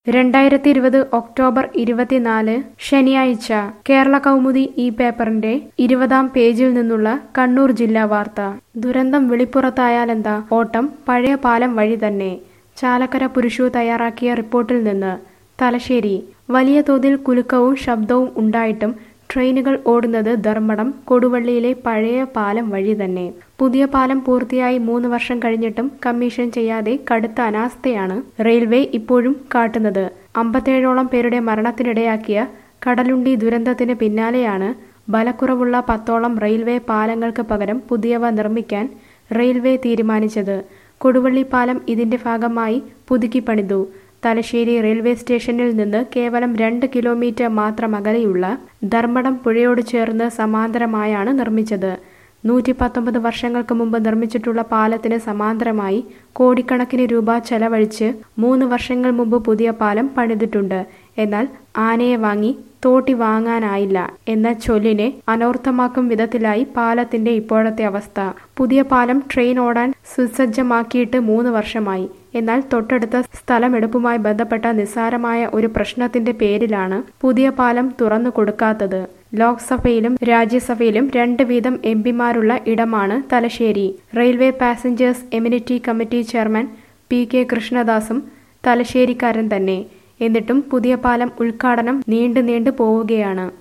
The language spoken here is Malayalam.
രണ്ടായിരത്തി ഇരുപത് ഒക്ടോബർ ഇരുപത്തിനാല് ശനിയാഴ്ച കേരള കൗമുദി ഈ പേപ്പറിന്റെ ഇരുപതാം പേജിൽ നിന്നുള്ള കണ്ണൂർ ജില്ലാ വാർത്ത ദുരന്തം വെളിപ്പുറത്തായാലെന്താ ഓട്ടം പഴയ പാലം വഴി തന്നെ ചാലക്കര പുരുഷു തയ്യാറാക്കിയ റിപ്പോർട്ടിൽ നിന്ന് തലശ്ശേരി വലിയ തോതിൽ കുലുക്കവും ശബ്ദവും ഉണ്ടായിട്ടും ട്രെയിനുകൾ ഓടുന്നത് ധർമ്മടം കൊടുവള്ളിയിലെ പഴയ പാലം വഴി തന്നെ പുതിയ പാലം പൂർത്തിയായി മൂന്ന് വർഷം കഴിഞ്ഞിട്ടും കമ്മീഷൻ ചെയ്യാതെ കടുത്ത അനാസ്ഥയാണ് റെയിൽവേ ഇപ്പോഴും കാട്ടുന്നത് അമ്പത്തേഴോളം പേരുടെ മരണത്തിനിടയാക്കിയ കടലുണ്ടി ദുരന്തത്തിന് പിന്നാലെയാണ് ബലക്കുറവുള്ള പത്തോളം റെയിൽവേ പാലങ്ങൾക്ക് പകരം പുതിയവ നിർമ്മിക്കാൻ റെയിൽവേ തീരുമാനിച്ചത് കൊടുവള്ളി പാലം ഇതിന്റെ ഭാഗമായി പുതുക്കി പണിതു തലശ്ശേരി റെയിൽവേ സ്റ്റേഷനിൽ നിന്ന് കേവലം രണ്ട് കിലോമീറ്റർ മാത്രം അകലെയുള്ള ധർമ്മടം പുഴയോട് ചേർന്ന് സമാന്തരമായാണ് നിർമ്മിച്ചത് നൂറ്റി പത്തൊമ്പത് വർഷങ്ങൾക്ക് മുമ്പ് നിർമ്മിച്ചിട്ടുള്ള പാലത്തിന് സമാന്തരമായി കോടിക്കണക്കിന് രൂപ ചെലവഴിച്ച് മൂന്ന് വർഷങ്ങൾ മുമ്പ് പുതിയ പാലം പണിതിട്ടുണ്ട് എന്നാൽ ആനയെ വാങ്ങി തോട്ടി വാങ്ങാനായില്ല എന്ന ചൊല്ലിനെ അനർത്ഥമാക്കും വിധത്തിലായി പാലത്തിന്റെ ഇപ്പോഴത്തെ അവസ്ഥ പുതിയ പാലം ട്രെയിൻ ഓടാൻ സുസജ്ജമാക്കിയിട്ട് മൂന്ന് വർഷമായി എന്നാൽ തൊട്ടടുത്ത സ്ഥലമെടുപ്പുമായി ബന്ധപ്പെട്ട നിസ്സാരമായ ഒരു പ്രശ്നത്തിന്റെ പേരിലാണ് പുതിയ പാലം തുറന്നു കൊടുക്കാത്തത് ലോക്സഭയിലും രാജ്യസഭയിലും രണ്ട് വീതം എം പിമാരുള്ള ഇടമാണ് Thalassery railway passengers amenity committee chairman P K കൃഷ്ണദാസും തലശ്ശേരിക്കാരൻ തന്നെ എന്നിട്ടും പുതിയ പാലം ഉദ്ഘാടനം നീണ്ടു നീണ്ടു പോവുകയാണ്